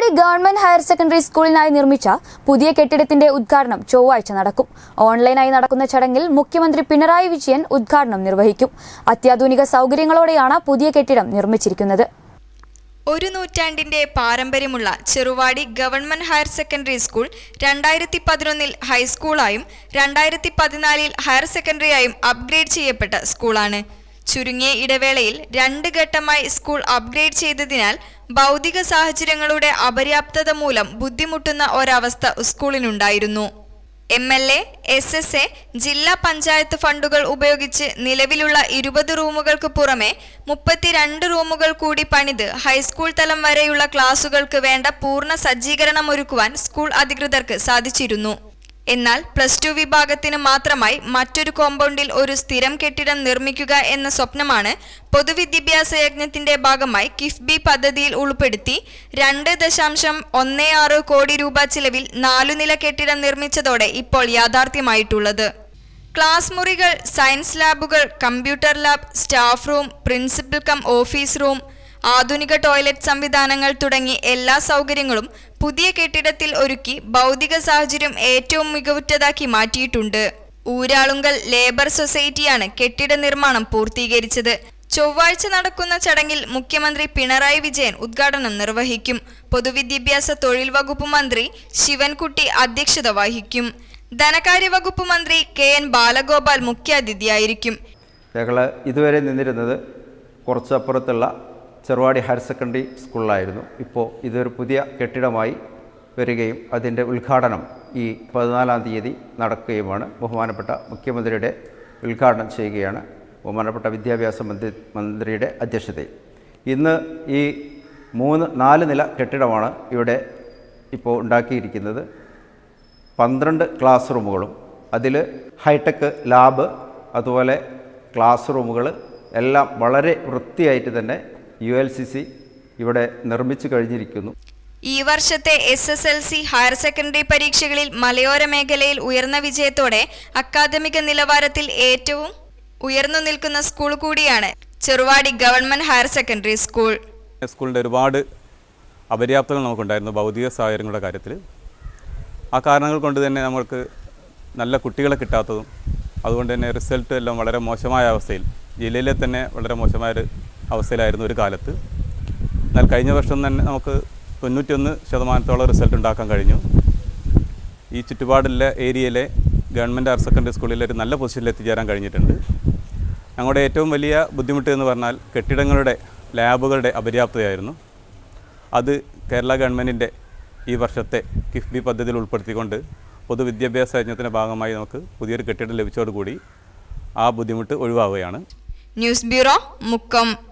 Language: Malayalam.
ഗവൺമെന്റ് ഹയർ സെക്കൻഡറി സ്കൂളിനായി നിർമ്മിച്ച പുതിയ കെട്ടിടത്തിന്റെ ഉദ്ഘാടനം ചൊവ്വാഴ്ച നടക്കും ഓൺലൈനായി നടക്കുന്ന ചടങ്ങിൽ മുഖ്യമന്ത്രി പിണറായി വിജയൻ ഉദ്ഘാടനം നിർവഹിക്കും അത്യാധുനിക സൗകര്യങ്ങളോടെയാണ് പുതിയ കെട്ടിടം നിർമ്മിച്ചിരിക്കുന്നത് ഒരു നൂറ്റാണ്ടിന്റെ പാരമ്പര്യമുള്ള Cheruvadi government higher secondary school രണ്ടായിരത്തി പതിനൊന്നിൽ ഹൈസ്കൂളായും രണ്ടായിരത്തി പതിനാലിൽ ഹയർ സെക്കൻഡറിയായും അപ്ഗ്രേഡ് ചെയ്യപ്പെട്ട സ്കൂളാണ് ചുരുങ്ങിയ ഇടവേളയിൽ രണ്ട് ഘട്ടമായി സ്കൂൾ അപ്ഗ്രേഡ് ചെയ്തതിനാൽ ഭൗതിക സാഹചര്യങ്ങളുടെ അപര്യാപ്തത മൂലം ബുദ്ധിമുട്ടുന്ന ഒരവസ്ഥ സ്കൂളിനുണ്ടായിരുന്നു M L A S S A ജില്ലാ പഞ്ചായത്ത് ഫണ്ടുകൾ ഉപയോഗിച്ച് നിലവിലുള്ള ഇരുപത് റൂമുകൾക്ക് പുറമെ മുപ്പത്തിരണ്ട് റൂമുകൾ കൂടി പണിത് ഹൈസ്കൂൾ തലം വരെയുള്ള ക്ലാസുകൾക്ക് വേണ്ട പൂർണ്ണ സജ്ജീകരണമൊരുക്കുവാൻ സ്കൂൾ അധികൃതർക്ക് സാധിച്ചിരുന്നു എന്നാൽ പ്ലസ് ടു വിഭാഗത്തിന് മാത്രമായി മറ്റൊരു കോമ്പൗണ്ടിൽ ഒരു സ്ഥിരം കെട്ടിടം നിർമ്മിക്കുക എന്ന സ്വപ്നമാണ് പൊതുവിദ്യാഭ്യാസ യജ്ഞത്തിന്റെ ഭാഗമായി കിഫ്ബി പദ്ധതിയിൽ ഉൾപ്പെടുത്തി രണ്ട് ദശാംശം ഒന്ന് ആറ് കോടി രൂപ ചിലവിൽ നാലുനില കെട്ടിടം നിർമ്മിച്ചതോടെ ഇപ്പോൾ യാഥാർത്ഥ്യമായിട്ടുള്ളത് ക്ലാസ് മുറികൾ സയൻസ് ലാബുകൾ computer lab staff room principal cum office room ആധുനിക ടോയ്ലറ്റ് സംവിധാനങ്ങൾ തുടങ്ങി എല്ലാ സൗകര്യങ്ങളും പുതിയ കെട്ടിടത്തിൽ ഒരുക്കി ഭൗതിക സാഹചര്യം ഏറ്റവും മികവുറ്റതാക്കി മാറ്റിയിട്ടുണ്ട് ഊരാളുങ്കൽ ലേബർ സൊസൈറ്റിയാണ് കെട്ടിട നിർമ്മാണം പൂർത്തീകരിച്ചത് ചൊവ്വാഴ്ച നടക്കുന്ന ചടങ്ങിൽ മുഖ്യമന്ത്രി പിണറായി വിജയൻ ഉദ്ഘാടനം നിർവഹിക്കും പൊതുവിദ്യാഭ്യാസ തൊഴിൽ വകുപ്പ് മന്ത്രി ശിവൻകുട്ടി അധ്യക്ഷത വഹിക്കും ധനകാര്യ വകുപ്പ് മന്ത്രി കെ എൻ ബാലഗോപാൽ മുഖ്യാതിഥിയായിരിക്കും ഞങ്ങൾ ഇതുവരെ നിന്നിരുന്നത് കുറച്ചപ്പുറത്തുള്ള ചെറുവാടി ഹയർ സെക്കൻഡറി സ്കൂളിലായിരുന്നു ഇപ്പോൾ ഇതൊരു പുതിയ കെട്ടിടമായി വരികയും അതിൻ്റെ ഉദ്ഘാടനം ഈ പതിനാലാം തീയതി നടക്കുകയുമാണ് ബഹുമാനപ്പെട്ട മുഖ്യമന്ത്രിയുടെ ഉദ്ഘാടനം ചെയ്യുകയാണ് ബഹുമാനപ്പെട്ട വിദ്യാഭ്യാസ മന്ത്രി മന്ത്രിയുടെ അധ്യക്ഷതയിൽ ഇന്ന് ഈ മൂന്ന് നാല് നില കെട്ടിടമാണ് ഇവിടെ ഇപ്പോൾ ഉണ്ടാക്കിയിരിക്കുന്നത് പന്ത്രണ്ട് ക്ലാസ് റൂമുകളും അതിൽ ഹൈടെക് ലാബ് അതുപോലെ ക്ലാസ് റൂമുകൾ എല്ലാം വളരെ വൃത്തിയായിട്ട് തന്നെ യു എൽ സി സി ഇവിടെ നിർമ്മിച്ചു കഴിഞ്ഞിരിക്കുന്നു ഈ വർഷത്തെ S S L C higher secondary പരീക്ഷകളിൽ മലയോര മേഖലയിൽ ഉയർന്ന വിജയത്തോടെ അക്കാദമിക നിലവാരത്തിൽ ഏറ്റവും ഉയർന്നു നിൽക്കുന്ന സ്കൂൾ കൂടിയാണ് Cheruvadi government higher secondary school സ്കൂളിൻ്റെ ഒരുപാട് അപര്യാപ്തകൾ നമുക്കുണ്ടായിരുന്നു ഭൗതിക സാഹചര്യങ്ങളുടെ കാര്യത്തിൽ ആ കാരണങ്ങൾ കൊണ്ട് തന്നെ നമുക്ക് നല്ല കുട്ടികളെ കിട്ടാത്തതും അതുകൊണ്ട് തന്നെ റിസൾട്ട് എല്ലാം വളരെ മോശമായ അവസ്ഥയിൽ ജില്ലയിലെ തന്നെ വളരെ മോശമായൊരു അവസ്ഥയിലായിരുന്നു ഒരു കാലത്ത് എന്നാൽ കഴിഞ്ഞ വർഷം തന്നെ നമുക്ക് തൊണ്ണൂറ്റൊന്ന് ശതമാനത്തോളം റിസൾട്ട് ഉണ്ടാക്കാൻ കഴിഞ്ഞു ഈ ചുറ്റുപാടുള്ള ഏരിയയിലെ ഗവൺമെൻറ് ഹയർ സെക്കൻഡറി സ്കൂളിൽ ഒരു നല്ല പൊസിഷനിൽ എത്തിച്ചേരാൻ കഴിഞ്ഞിട്ടുണ്ട് ഞങ്ങളുടെ ഏറ്റവും വലിയ ബുദ്ധിമുട്ട് എന്ന് പറഞ്ഞാൽ കെട്ടിടങ്ങളുടെ ലാബുകളുടെ അപര്യാപ്തതയായിരുന്നു അത് കേരള ഗവൺമെൻറ്റിൻ്റെ ഈ വർഷത്തെ കിഫ്ബി പദ്ധതിയിൽ ഉൾപ്പെടുത്തിക്കൊണ്ട് പൊതുവിദ്യാഭ്യാസ യജ്ഞത്തിൻ്റെ ഭാഗമായി നമുക്ക് പുതിയൊരു കെട്ടിടം ലഭിച്ചതോടുകൂടി ആ ബുദ്ധിമുട്ട് ഒഴിവാവുകയാണ് ന്യൂസ് ബ്യൂറോ മുക്കം